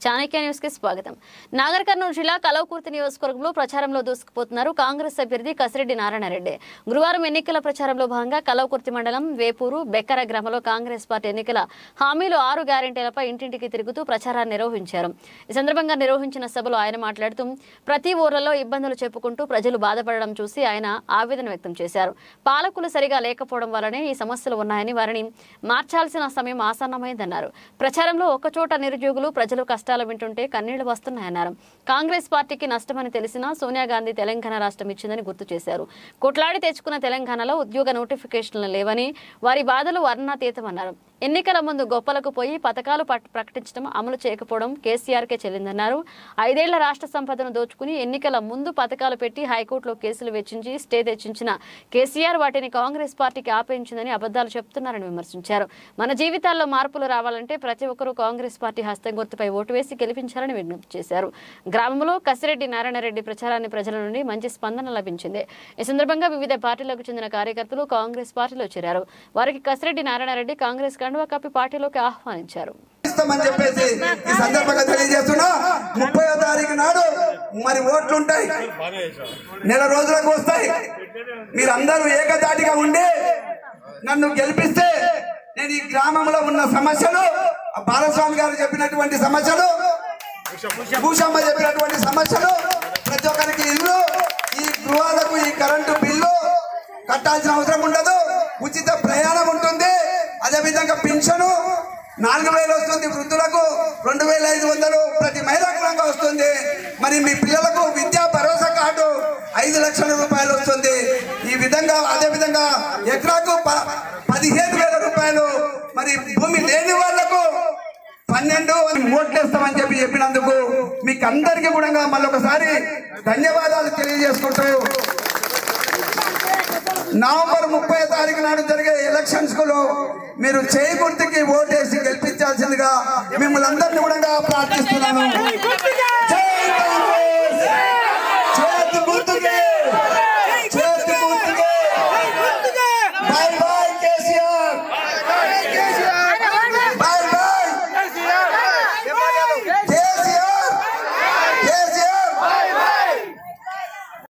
Chanakya news కి స్వాగతం నాగర్ కర్నూలు జిల్లా కలవకుర్తి నియోజకవర్గంలో ప్రచారంలో దూసుకుపోతున్నారు కాంగ్రెస్ అభ్యర్థి కసిరెడ్డి నారాయణరెడ్డి గురువారం ఎన్నికల ప్రచారంలో భాగంగా కలవకుర్తి మండలం వేపూరు బెక్కర గ్రామంలో కాంగ్రెస్ పార్టీ ఎన్నికల హామీలు ఆరు గ్యారెంటీలపై ఇంటింటికి తిరుగుతూ ప్రచారాన్ని నిర్వహించారు ఈ సందర్భంగా నిర్వహించిన సభలో ఆయన మాట్లాడుతూ ప్రతి ఊర్లలో ఇబ్బందులు చెప్పుకుంటూ ప్రజలు బాధపడడం చూసి ఆయన ఆవేదన వ్యక్తం చేశారు పాలకులు సరిగా లేకపోవడం వల్లనే ఈ సమస్యలు ఉన్నాయని వారిని మార్చాల్సిన సమయం ఆసన్నమైందన్నారు ప్రచారంలో ఒకచోట నిరుద్యోగులు ప్రజలు కష్టాలు వింటుంటే కన్నీళ్లు వస్తున్నాయన్నారు కాంగ్రెస్ పార్టీకి నష్టమని తెలిసినా సోనియా గాంధీ తెలంగాణ రాష్ట్రం ఇచ్చిందని గుర్తు చేశారు కొట్లాడి తెచ్చుకున్న తెలంగాణలో ఉద్యోగ నోటిఫికేషన్లు లేవని వారి బాధలు వర్ణాతీతమన్నారు ఎన్నికల ముందు గొప్పలకు పోయి పథకాలు పట్- ప్రకటించడం అమలు చేయకపోవడం కేసీఆర్కే చెల్లిందన్నారు ఐదేళ్ల రాష్ట్ర సంపదను దోచుకుని ఎన్నికల ముందు పథకాలు పెట్టి హైకోర్టులో కేసులు వెచ్చించి స్టే తెచ్చించిన కేసీఆర్ వాటిని కాంగ్రెస్ పార్టీకి ఆపేయించిందని అబద్ధాలు చెప్తున్నారని విమర్శించారు మన జీవితాల్లో మార్పులు రావాలంటే ప్రతి ఒక్కరూ కాంగ్రెస్ పార్టీ హస్తం గుర్తుపై ఓటు వేసి గెలిపించాలని విజ్ఞప్తి చేశారు గ్రామంలో కసిరెడ్డి నారాయణరెడ్డి ప్రచారాన్ని ప్రజల నుండి మంచి స్పందన లభించింది ఈ సందర్భంగా వివిధ పార్టీలకు చెందిన కార్యకర్తలు కాంగ్రెస్ పార్టీలో చేరారు వారికి కసిరెడ్డి నారాయణరెడ్డి కాంగ్రెస్ కండువా కప్పి పార్టీలోకి ఆహ్వానించారు ఇస్తామని చెప్పేసి ఈ సందర్భంగా తెలియజేస్తున్నా ముప్పై తారీఖు నాడు మరి ఓట్లు ఉంటాయి నెల రోజులకు వస్తాయి మీరందరూ ఏకదాటిగా ఉండి నన్ను గెలిపిస్తే నేను ఈ గ్రామంలో ఉన్న సమస్యలు ఆ బాలస్వామి గారు చెప్పినటువంటి సమస్యలు భూషమ్మ చెప్పినటువంటి సమస్యలు ప్రతి ఒక్కరికి ఇల్లు ఈ గృహాలకు ఈ కరెంటు బిల్లు కట్టాల్సిన అవసరం ఉండదు ఉచిత ప్రయాణం ఉంటుంది అదే విధంగా పింఛను నాలుగు వేలు వస్తుంది వృద్ధులకు రెండు వేల ఐదు వందలు ప్రతి మహిళకు రంగా వస్తుంది మరి మీ పిల్లలకు విద్యా భరోసా కార్డు ఐదు లక్షల రూపాయలు వస్తుంది ఈ విధంగా అదే విధంగా ఎకరాకు ప- పదిహేను వేల రూపాయలు మరి భూమి లేని వాళ్లకు పన్నెండు ఓట్లేస్తామని చెప్పి చెప్పినందుకు మీకు అందరికీ కూడా మళ్ళొకసారి ధన్యవాదాలు తెలియజేసుకుంటూ నవంబర్ ముప్పై తారీఖు నాడు జరిగే ఎలక్షన్స్ లో మీరు చేయి గుర్తుకి ఓటేసి గెలిపించాల్సిందిగా మిమ్మల్ని అందరినీ కూడా ప్రార్థిస్తున్నాను జై